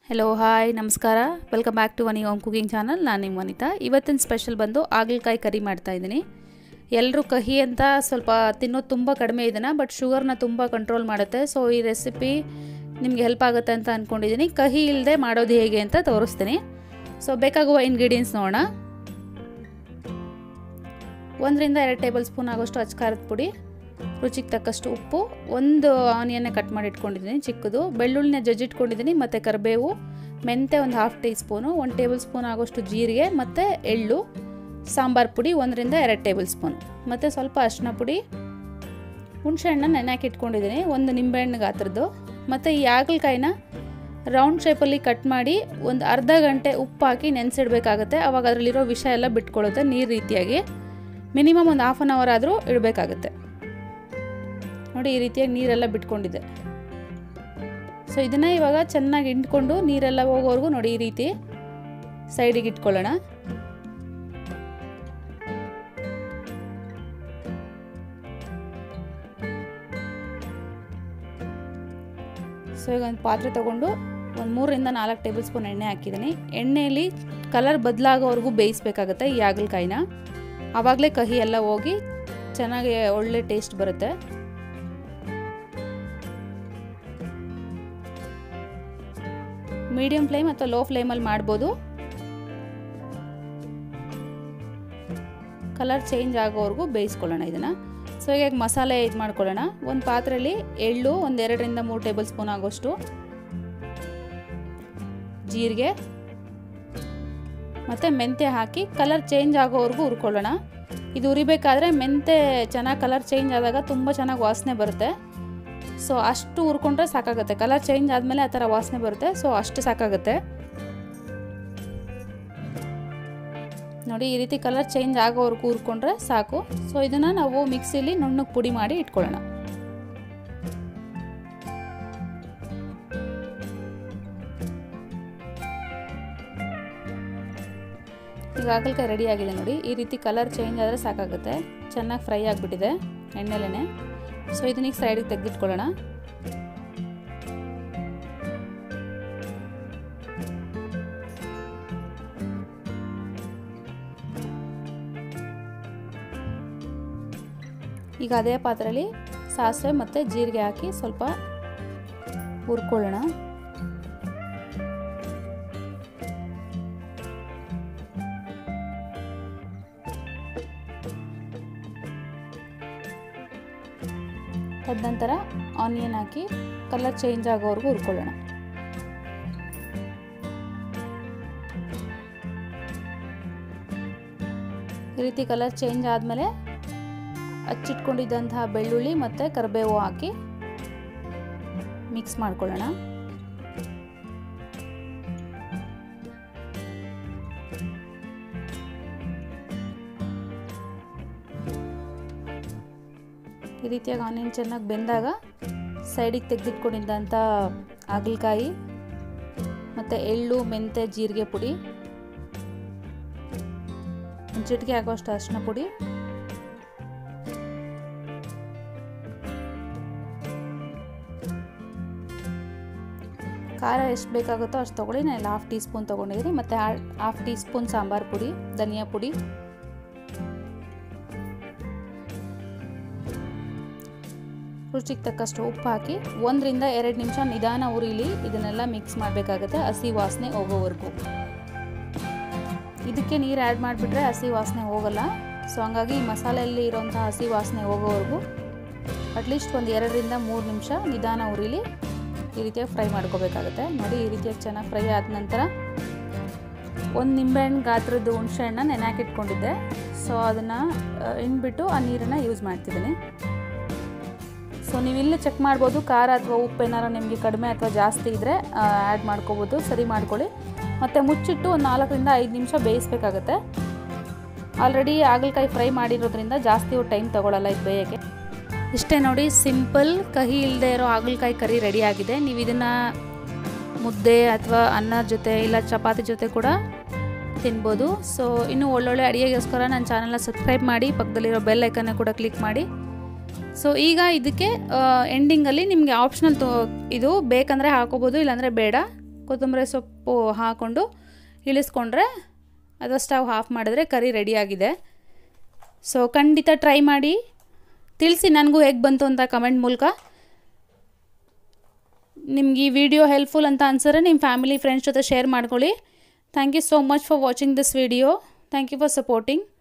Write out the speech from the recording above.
hello hi ನಮಸ್ಕಾರ welcome back to Vani home cooking channel ನಾನು ನಿಮ್ಮ ವನಿತಾ ಇವತ್ತಿನ ಸ್ಪೆಷಲ್ ಬಂದು ಹಾಗಲಕಾಯಿ ಕರಿ ಮಾಡ್ತಾ ಇದ್ದೀನಿ ಎಲ್ಲರೂ ಕಹಿ ಅಂತ ಸ್ವಲ್ಪ ತಿನ್ನೋದು ತುಂಬ ಕಡಿಮೆ ಇದನ್ನು ಬಟ್ ಶುಗರ್ನ ತುಂಬ ಕಂಟ್ರೋಲ್ ಮಾಡುತ್ತೆ ಸೊ ಈ ರೆಸಿಪಿ ನಿಮಗೆ ಹೆಲ್ಪ್ ಆಗುತ್ತೆ ಅಂತ ಅಂದ್ಕೊಂಡಿದ್ದೀನಿ ಕಹಿ ಇಲ್ಲದೆ ಮಾಡೋದು ಹೇಗೆ ಅಂತ ತೋರಿಸ್ತೀನಿ ಸೊ ಬೇಕಾಗುವ ಇಂಗ್ರೀಡಿಯೆಂಟ್ಸ್ ನೋಡೋಣ ಒಂದರಿಂದ ಎರಡು ಟೇಬಲ್ ಸ್ಪೂನ್ ಆಗೋಷ್ಟು ಅಚ್ಕಾರದ ಪುಡಿ ರುಚಿಗೆ ತಕ್ಕಷ್ಟು ಉಪ್ಪು ಒಂದು ಆನಿಯನ್ನ ಕಟ್ ಮಾಡಿ ಇಟ್ಕೊಂಡಿದ್ದೀನಿ ಚಿಕ್ಕದು ಬೆಳ್ಳುಳ್ಳಿನ ಜಜ್ಜಿಟ್ಕೊಂಡಿದ್ದೀನಿ ಮತ್ತು ಕರಿಬೇವು ಮೆಂತೆ ಒಂದು ಹಾಫ್ ಟೀ ಸ್ಪೂನು ಒಂದು ಟೇಬಲ್ ಸ್ಪೂನ್ ಆಗೋಷ್ಟು ಜೀರಿಗೆ ಮತ್ತು ಎಳ್ಳು ಸಾಂಬಾರು ಪುಡಿ ಒಂದರಿಂದ ಎರಡು ಟೇಬಲ್ ಸ್ಪೂನ್ ಮತ್ತು ಸ್ವಲ್ಪ ಅರಿಶಿನ ಪುಡಿ ಹುಣಸೆಹಣ್ಣು ನೆನೆಯಾಕಿ ಇಟ್ಕೊಂಡಿದ್ದೀನಿ ಒಂದು ನಿಂಬೆಹಣ್ಣು ಗಾತ್ರದ್ದು ಮತ್ತು ಈ ಹಾಗಲಕಾಯಿನ ರೌಂಡ್ ಶೇಪಲ್ಲಿ ಕಟ್ ಮಾಡಿ ಒಂದು ಅರ್ಧ ಗಂಟೆ ಉಪ್ಪು ಹಾಕಿ ನೆನೆಸಿಡ್ಬೇಕಾಗತ್ತೆ ಅವಾಗ ಅದರಲ್ಲಿರೋ ವಿಷ ಎಲ್ಲ ಬಿಟ್ಕೊಳ್ಳುತ್ತೆ ನೀರು ರೀತಿಯಾಗಿ ಮಿನಿಮಮ್ ಒಂದು ಹಾಫ್ ಆನ್ ಅವರ್ ಆದರೂ ಇಡಬೇಕಾಗತ್ತೆ ನೋಡಿ ಈ ರೀತಿಯಾಗಿ ನೀರೆಲ್ಲ ಬಿಟ್ಕೊಂಡಿದೆ ಸೊ ಇದನ್ನು ಇವಾಗ ಚೆನ್ನಾಗಿ ಇಂಟ್ಕೊಂಡು ನೀರೆಲ್ಲ ಹೋಗೋವರೆಗೂ ನೋಡಿ ಈ ರೀತಿ ಸೈಡಿಗೆ ಇಟ್ಕೊಳ್ಳೋಣ ಸೊ ಈಗ ಒಂದು ಪಾತ್ರೆ ತೊಗೊಂಡು ಒಂದು ಮೂರರಿಂದ ನಾಲ್ಕು ಟೇಬಲ್ ಸ್ಪೂನ್ ಎಣ್ಣೆ ಹಾಕಿದ್ದೀನಿ ಎಣ್ಣೆಯಲ್ಲಿ ಕಲರ್ ಬದಲಾಗೋವರೆಗೂ ಬೇಯಿಸ್ಬೇಕಾಗತ್ತೆ ಈ ಹಾಗಲಕಾಯಿನ ಆವಾಗಲೇ ಕಹಿ ಎಲ್ಲ ಹೋಗಿ ಚೆನ್ನಾಗಿ ಒಳ್ಳೆ ಟೇಸ್ಟ್ ಬರುತ್ತೆ ಮೀಡಿಯಂ ಫ್ಲೇಮ್ ಅಥವಾ ಲೋ ಫ್ಲೇಮಲ್ಲಿ ಮಾಡ್ಬೋದು ಕಲರ್ ಚೇಂಜ್ ಆಗೋವರೆಗೂ ಬೇಯಿಸ್ಕೊಳ್ಳೋಣ ಇದನ್ನು ಸೊ ಈಗ ಮಸಾಲೆ ಇದು ಮಾಡ್ಕೊಳ್ಳೋಣ ಒಂದು ಪಾತ್ರೆಯಲ್ಲಿ ಎಳ್ಳು ಒಂದು ಎರಡರಿಂದ ಮೂರು ಟೇಬಲ್ ಸ್ಪೂನ್ ಆಗೋಷ್ಟು ಜೀರಿಗೆ ಮತ್ತು ಮೆಂತ್ಯ ಹಾಕಿ ಕಲರ್ ಚೇಂಜ್ ಆಗೋವರೆಗೂ ಹುರ್ಕೊಳ್ಳೋಣ ಇದು ಉರಿಬೇಕಾದ್ರೆ ಮೆಂತೆ ಚೆನ್ನಾಗಿ ಕಲರ್ ಚೇಂಜ್ ಆದಾಗ ತುಂಬ ಚೆನ್ನಾಗಿ ವಾಸನೆ ಬರುತ್ತೆ ಸೊ ಅಷ್ಟು ಹುರ್ಕೊಂಡ್ರೆ ಸಾಕಾಗುತ್ತೆ ಕಲರ್ ಚೇಂಜ್ ಆದಮೇಲೆ ಆ ಥರ ವಾಸನೆ ಬರುತ್ತೆ ಸೊ ಅಷ್ಟು ಸಾಕಾಗುತ್ತೆ ನೋಡಿ ಈ ರೀತಿ ಕಲರ್ ಚೇಂಜ್ ಆಗೋವರೆಗೂ ಹುರ್ಕೊಂಡ್ರೆ ಸಾಕು ಸೊ ಇದನ್ನು ನಾವು ಮಿಕ್ಸಿಲಿ ನುಣ್ಣಗೆ ಪುಡಿ ಮಾಡಿ ಇಟ್ಕೊಳ್ಳೋಣ ಈಗ ಹಾಗಲಕಾಯಿ ರೆಡಿ ಆಗಿದೆ ನೋಡಿ ಈ ರೀತಿ ಕಲರ್ ಚೇಂಜ್ ಆದರೆ ಸಾಕಾಗುತ್ತೆ ಚೆನ್ನಾಗಿ ಫ್ರೈ ಆಗಿಬಿಟ್ಟಿದೆ ಎಣ್ಣೆಲೇ ಸೊ ಇದನ್ನೀಗ ಸೈಡಿಗೆ ತೆಗೆದಿಟ್ಕೊಳ್ಳೋಣ ಈಗ ಅದೇ ಪಾತ್ರೆಯಲ್ಲಿ ಸಾಸಿವೆ ಮತ್ತು ಜೀರಿಗೆ ಹಾಕಿ ಸ್ವಲ್ಪ ಹುರ್ಕೊಳ್ಳೋಣ ತದನಂತರ ಆನಿಯನ್ ಹಾಕಿ ಕಲರ್ ಚೇಂಜ್ ಆಗೋವರೆಗೂ ಹುರ್ಕೊಳ್ಳೋಣ ಈ ರೀತಿ ಕಲರ್ ಚೇಂಜ್ ಆದಮೇಲೆ ಹಚ್ಚಿಟ್ಕೊಂಡಿದ್ದಂತಹ ಬೆಳ್ಳುಳ್ಳಿ ಮತ್ತು ಕರಿಬೇವು ಹಾಕಿ ಮಿಕ್ಸ್ ಮಾಡ್ಕೊಳ್ಳೋಣ ಈ ರೀತಿಯಾಗಿ ಆನಿಯನ್ ಚೆನ್ನಾಗಿ ಬೆಂದಾಗ ಸೈಡಿಗೆ ತೆಗೆದಿಟ್ಕೊಂಡಿದ್ದಂಥ ಹಾಗಲಕಾಯಿ ಮತ್ತು ಎಳ್ಳು ಮೆಂತೆ ಜೀರಿಗೆ ಪುಡಿ ಒಂದು ಚಿಟಿಕೆ ಹಾಕೋಷ್ಟು ಅರಿಶಿನ ಪುಡಿ ಖಾರ ಎಷ್ಟು ಬೇಕಾಗುತ್ತೋ ಅಷ್ಟು ತೊಗೊಳ್ಳಿ ನಾನು ಹಾಫ್ ಟೀ ಸ್ಪೂನ್ ತೊಗೊಂಡಿದ್ದೀನಿ ಮತ್ತು ಹಾಫ್ ಟೀ ಸ್ಪೂನ್ ಸಾಂಬಾರು ಪುಡಿ ಧನಿಯಾ ಪುಡಿ ರುಚಿಗೆ ತಕ್ಕಷ್ಟು ಉಪ್ಪು ಹಾಕಿ ಒಂದರಿಂದ ಎರಡು ನಿಮಿಷ ನಿಧಾನ ಉರಿಲಿ ಇದನ್ನೆಲ್ಲ ಮಿಕ್ಸ್ ಮಾಡಬೇಕಾಗತ್ತೆ ಹಸಿ ವಾಸನೆ ಹೋಗೋವರೆಗೂ ಇದಕ್ಕೆ ನೀರು ಆ್ಯಡ್ ಮಾಡಿಬಿಟ್ರೆ ಹಸಿ ವಾಸನೆ ಹೋಗಲ್ಲ ಸೊ ಹಂಗಾಗಿ ಮಸಾಲೆಯಲ್ಲಿ ಇರೋಂಥ ಹಸಿ ವಾಸನೆ ಹೋಗೋವರೆಗೂ ಅಟ್ಲೀಸ್ಟ್ ಒಂದು ಎರಡರಿಂದ ಮೂರು ನಿಮಿಷ ನಿಧಾನ ಉರಿಲಿ ಈ ರೀತಿಯಾಗಿ ಫ್ರೈ ಮಾಡ್ಕೋಬೇಕಾಗುತ್ತೆ ನೋಡಿ ಈ ರೀತಿಯಾಗಿ ಚೆನ್ನಾಗಿ ಫ್ರೈ ಆದ ನಂತರ ಒಂದು ನಿಂಬೆಹಣ್ಣು ಗಾತ್ರದ್ದು ಹುಣಸೆಹಣ್ಣ ನೆನೆಹಾಕಿಟ್ಕೊಂಡಿದ್ದೆ ಸೊ ಅದನ್ನು ಹಿಂಡ್ಬಿಟ್ಟು ಆ ನೀರನ್ನು ಯೂಸ್ ಮಾಡ್ತಿದ್ದೀನಿ ಸೊ ನೀವು ಇಲ್ಲೇ ಚೆಕ್ ಮಾಡ್ಬೋದು ಖಾರ ಅಥವಾ ಉಪ್ಪು ಏನಾರು ನಿಮಗೆ ಕಡಿಮೆ ಅಥವಾ ಜಾಸ್ತಿ ಇದ್ದರೆ ಆ್ಯಡ್ ಮಾಡ್ಕೋಬೋದು ಸರಿ ಮಾಡ್ಕೊಳ್ಳಿ ಮತ್ತು ಮುಚ್ಚಿಟ್ಟು ಒಂದು ನಾಲ್ಕರಿಂದ ಐದು ನಿಮಿಷ ಬೇಯಿಸ್ಬೇಕಾಗತ್ತೆ ಆಲ್ರೆಡಿ ಹಾಗಲಕಾಯಿ ಫ್ರೈ ಮಾಡಿರೋದ್ರಿಂದ ಜಾಸ್ತಿ ಟೈಮ್ ತೊಗೊಳಲ್ಲ ಇದು ಬೇಯೋಕ್ಕೆ ಇಷ್ಟೇ ನೋಡಿ ಸಿಂಪಲ್ ಕಹಿ ಇಲ್ಲದೆ ಇರೋ ಹಾಗಲಕಾಯಿ ಕರಿ ರೆಡಿ ಆಗಿದೆ ನೀವು ಇದನ್ನು ಮುದ್ದೆ ಅಥವಾ ಅನ್ನದ ಜೊತೆ ಇಲ್ಲ ಚಪಾತಿ ಜೊತೆ ಕೂಡ ತಿನ್ಬೋದು ಸೊ ಇನ್ನೂ ಒಳ್ಳೊಳ್ಳೆ ಅಡುಗೆಗೋಸ್ಕರ ನನ್ನ ಚಾನಲ್ನ ಸಬ್ಸ್ಕ್ರೈಬ್ ಮಾಡಿ ಪಕ್ಕದಲ್ಲಿರೋ ಬೆಲ್ ಐಕನ್ನ ಕೂಡ ಕ್ಲಿಕ್ ಮಾಡಿ ಸೊ ಈಗ ಇದಕ್ಕೆ ಎಂಡಿಂಗಲ್ಲಿ ನಿಮಗೆ ಆಪ್ಷನಲ್ ತೋ ಇದು ಬೇಕಂದರೆ ಹಾಕೋಬೋದು ಇಲ್ಲಾಂದರೆ ಬೇಡ ಕೊತ್ತಂಬರಿ ಸೊಪ್ಪು ಹಾಕ್ಕೊಂಡು ಇಳಿಸ್ಕೊಂಡ್ರೆ ಅದು ಸ್ಟವ್ ಆಫ್ ಮಾಡಿದ್ರೆ ಕರಿ ರೆಡಿಯಾಗಿದೆ ಸೊ ಖಂಡಿತ ಟ್ರೈ ಮಾಡಿ ತಿಳಿಸಿ ನನಗೂ ಹೇಗೆ ಬಂತು ಅಂತ ಕಮೆಂಟ್ ಮೂಲಕ ನಿಮ್ಗೆ ಈ ವಿಡಿಯೋ ಹೆಲ್ಪ್ಫುಲ್ ಅಂತ ಅನ್ಸಿದ್ರೆ ನಿಮ್ಮ ಫ್ಯಾಮಿಲಿ ಫ್ರೆಂಡ್ಸ್ ಜೊತೆ ಶೇರ್ ಮಾಡ್ಕೊಳ್ಳಿ thank you so much for watching this video thank you for supporting